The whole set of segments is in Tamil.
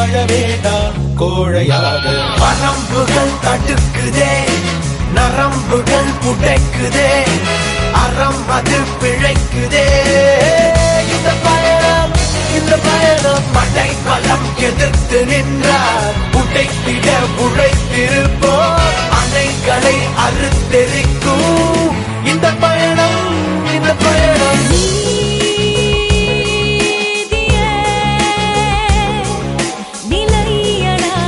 வாழ வேண்டாம் கோழையாக வரம்புகள் தடுக்குதே நரம்புகள் புடைக்குதே அறம் அது பிழைக்குதே இந்த பயணம் இந்த பயணம் மடை பலம் எதிர்த்து நின்றார் புடைத்திட உழைத்திருப்போம் அணைகளை அறுத்தெரிக்கும் இந்த பயணம் இந்த பயணம் நீதியே நிலையடா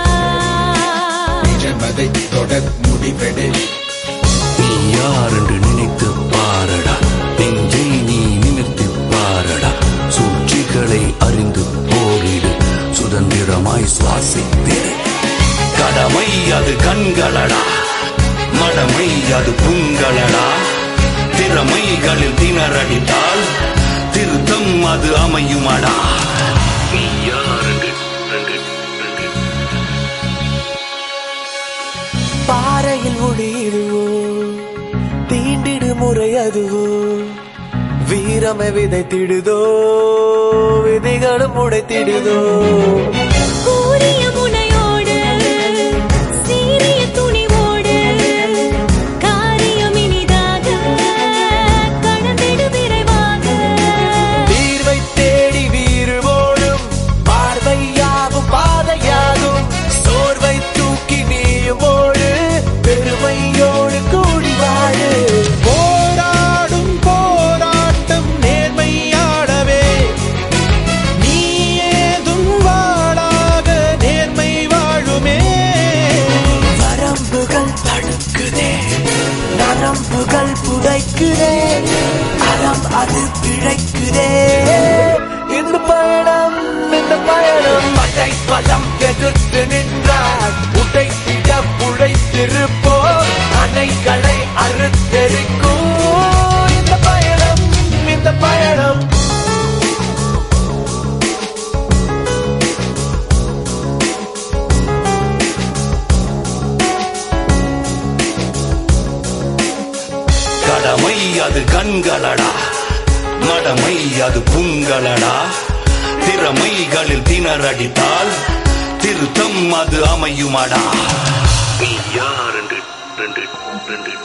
நிஜமதை தொடர் முடிவெடு நீ யார் என்று நினைத்து பாரடா நெஞ்சை நீ நிமிர்த்து பாரடா சூழ்ச்சிகளை அறிந்து போரிடு சுதந்திரமாய் சுவாசித்திரு கடமை அது கண்களடா மடமை அது புண்களடா திறமைகளில் திணறடித்தால் திருத்தம் அது அமையுமடா நீ யார் என்று என்று- என்று பாறையில் ஒளியிடுவோ தீண்டிடு முறை அதுவோ வீரமை விதைத்திடுதோ விதைகளும் உடைத்திடுதோ கூறிய முனையோடு சீரிய துணிவோடு காரியம் இனிதாக கடந்திடு விரைவாக தீர்வை தேடி வீறுவோடும் பார்வையாகும் பாதையாகும் சோர்வை தூக்கி நீயும் ஓடு பெருமையோடு கூடி வாழு போராடும் போராட்டம் நேர்மையாடவே நீ ஏதும் வாழாக நேர்மை வாழுமே வரம்புகள் தடுக்குதே நரம்புகள் புதைக்குதே அறம் அது பிழைக்குதே இந்த பயணம் இந்த பயணம் படை பலம் எதிர்த்து நின்றார் உடைத்திட புழைத்திருப்போம் அணைகளை அறுத்தெரிக்கும் இந்த பயணம் இந்த பயணம் கடமை அது கண்களடா மடமை அது புண்களடா திறமைகளில் திணறடித்தால் திருத்தம் அது அமையுமடா நீ யார் என்று என்று என்று